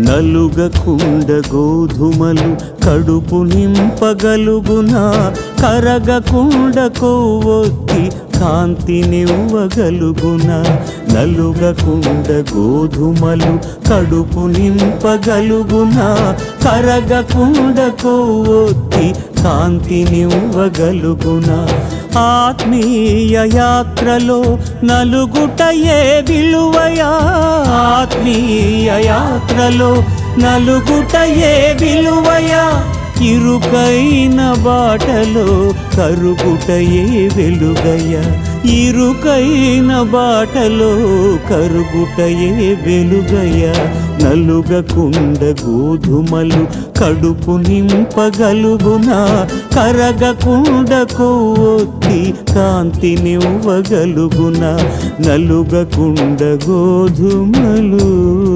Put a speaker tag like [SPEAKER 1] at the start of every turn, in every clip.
[SPEAKER 1] నలుగకుండ గోధుమలు కడుపు నింపగలుగునా కరగకుండ కొవ్వొత్తి కాంతినివ్వగలుగునా నలుగకుండ గోధుమలు కడుపు నింపగలుగునా కరగకుండ కొవ్వొత్తి కాంతినివ్వగలుగునా ఆత్మీయ యాత్రలో నలుగుటయే విలువయా ఆత్మీయ యాత్రలో నలుగుటయే విలువయా ఇరుకైన బాటలో కరుగుటయే వెలుగయ ఇరుకైన బాటలో కరుగుటయే వెలుగయ నలుగకుండ గోధుమలు కడుపు నింపగలుగునా కరగకుండ కొవ్వొత్తి కాంతినివ్వగలుగునా నలుగకుండ గోధుమలు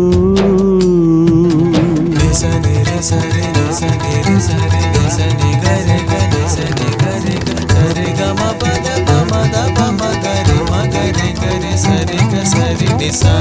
[SPEAKER 2] నిసని రిసరి నిసని రిసరి నిసని గరి గరి సని గరి గరి గమ పద పమద పమ గరి మగరి గరి సరి గ సరి నిసా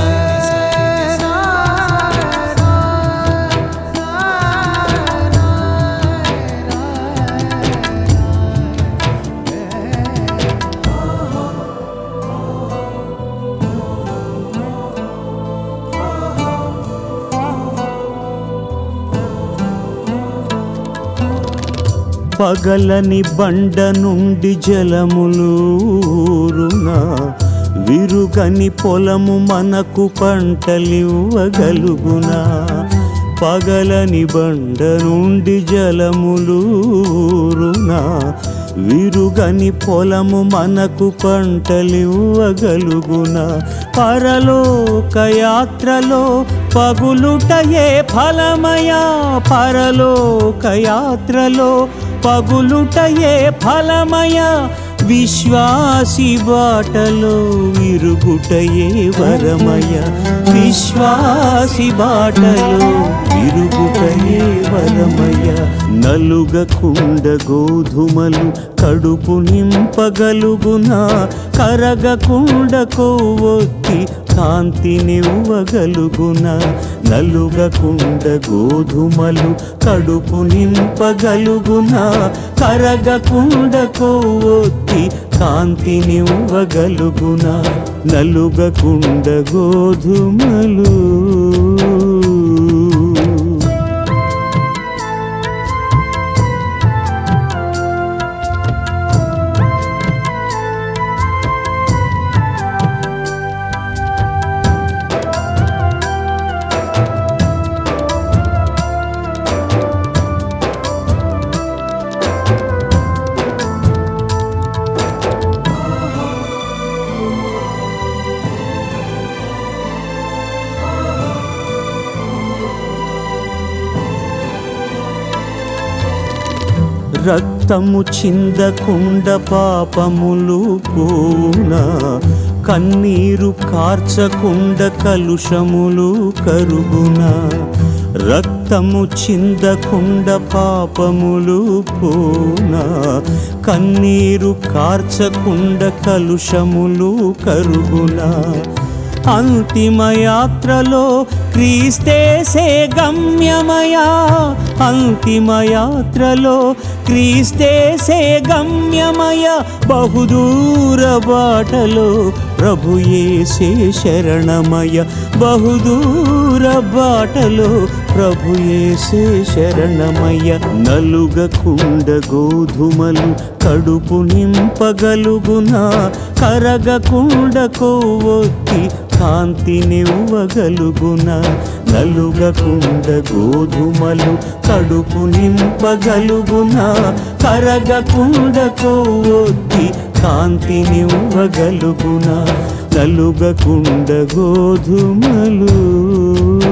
[SPEAKER 1] పగలని బండ నుండి జలములూరునా విరుగని పొలము మనకు పంటలివ్వగలుగునా పగలని బండ నుండి జలములూరునా విరుగని పొలము మనకు పంటలివ్వగలుగునా పరలోక యాత్రలో పగులుటయే ఫలమయా పరలోక యాత్రలో పగులుటయే ఫలమయ విశ్వాసి బాటలో విరుగుటయే వరమయ విశ్వాసి బాటలో విరుగుటయే వరమయ నలుగకుండ గోధుమలు కడుపు నింపగలుగునా కరగకుండ కొవ్వొత్తి కాంతినివ్వగలుగునా నలుగకుండ గోధుమలు కడుపు నింపగలుగునా కరగకుండ కొవ్వొత్తి కాంతినివ్వగలుగునా నలుగకుండ గోధుమలు రక్తము చిందకుండ పాపములు పోవునా కన్నీరు కార్చకుండ కలుషములు కరుగునా రక్తము చిందకుండ పాపములు పోనా కన్నీరు కార్చకుండ కలుషములు కరుగునా అంతిమ యాత్రలో క్రీస్తేసే గమ్యమయా అంతిమ యాత్రలో క్రీస్తేసే గమ్యమయ బహుదూర బాటలో ప్రభుయేసే శరణమయ బహుదూర బాటలో ప్రభుయేసే శరణమయ నలుగకుండ గోధుమలు కడుపు నింపగలుగునా కరగకుండ కొవ్వొత్తి కాంతినివ్వగలుగునా నలుగకుండ గోధుమలు కడుపు నింపగలుగునా కరగకుండ కొవ్వొత్తి కాంతినివ్వగలుగునా నలుగకుండ గోధుమలు